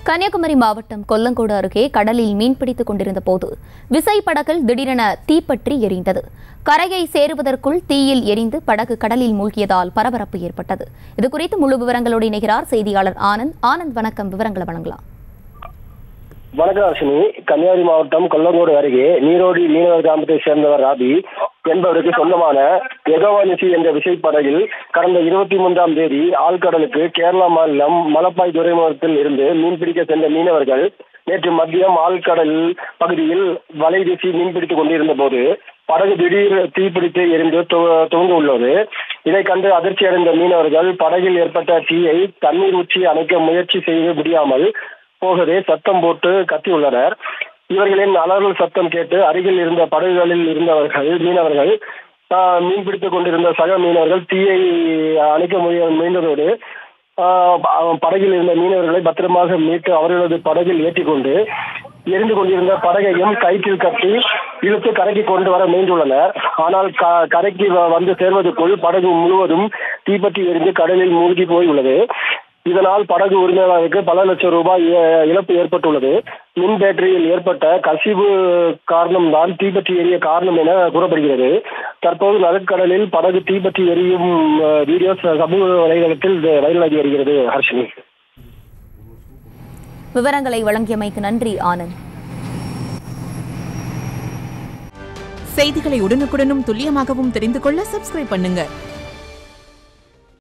கன்னியாகுமரி மாவட்டம் கொல்லங்கோடு அருகே கடலில் மீன்பிடித்துக் கொண்டிருந்த போது விசைப்படகில் திடீரென தீப்பற்றி எரிந்தது கரையை சேருவதற்குள் தீயில் எரிந்து படகு கடலில் மூழ்கியதால் பரபரப்பு ஏற்பட்டது இதுகுறித்து முழு விவரங்களோடு இணைகிறார் செய்தியாளர் ஆனந்த் ஆனந்த் வணக்கம் விவரங்களை வழங்கலாம் வணக்கம் அர்ஷினி கன்னியாகுமரி மாவட்டம் கொல்லங்கோடு அருகே நீரோடி மீனவர் கிராமத்தை சேர்ந்தவர் ராபி என்பவருக்கு சொந்தமான எகவானிசி என்ற விசைப்படகில் கடந்த இருபத்தி மூன்றாம் தேதி ஆழ்கடலுக்கு கேரளா மாநிலம் மலப்பாய் துறைமுகத்தில் இருந்து மீன்பிடிக்க சென்ற மீனவர்கள் நேற்று மதியம் ஆழ்கடல் பகுதியில் வலை வீசி மீன்பிடித்துக் கொண்டிருந்த போது படகு திடீர் தீப்பிடித்து எரிந்து து- துவங்க உள்ளது இதை கண்டு அதிர்ச்சி அடைந்த மீனவர்கள் படகில் ஏற்பட்ட தீயை தண்ணீர் ஊற்றி அணைக்க முயற்சி செய்ய முடியாமல் போகவே சத்தம் போட்டு கத்தியுள்ளனர் இவர்களின் அலறல் சத்தம் கேட்டு அருகில் இருந்த படகுகளில் இருந்தவர்கள் மீனவர்கள் ஆஹ், மீன்பிடித்துக் கொண்டிருந்த சக மீனவர்கள் தீயை அணைக்க முடிய முயன்றதோடு ஆஹ், ப- படகில் இருந்த மீனவர்களை பத்திரமாக மீட்டு அவர்களது படகில் ஏற்றிக்கொண்டு எரிந்து கொண்டிருந்த படகையும் கயிற்றில் கட்டி இழுத்து கரைக்கு கொண்டு வர முயன்றுள்ளனர் ஆனால் க- கரைக்கு வ- வந்து சேர்வதற்குள் படகு முழுவதும் தீப்பற்றி எரிந்து கடலில் மூழ்கி போய் உள்ளது இதனால் படகு உரிமையாளருக்கு பல லட்சம் ரூபாய் இ- இழப்பு ஏற்பட்டுள்ளது மின் பேட்டரியில் ஏற்பட்ட கசிவு காரணம்தான் தீப்பற்றி எரிய காரணம் என கூறப்படுகிறது தற்போது நடுக்கடலில் படகு தீப்பற்றி எரியும் அஹ், வீடியோ ச- சமூக வலைதளத்தில் வைரலாகி வருகிறது ஹர்ஷினி விவரங்களை வழங்கியமைக்கு நன்றி ஆனந்த் செய்திகளை உடனுக்குடனும் துல்லியமாகவும் தெரிந்து கொள்ள சப்ஸ்கிரைப் பண்ணுங்க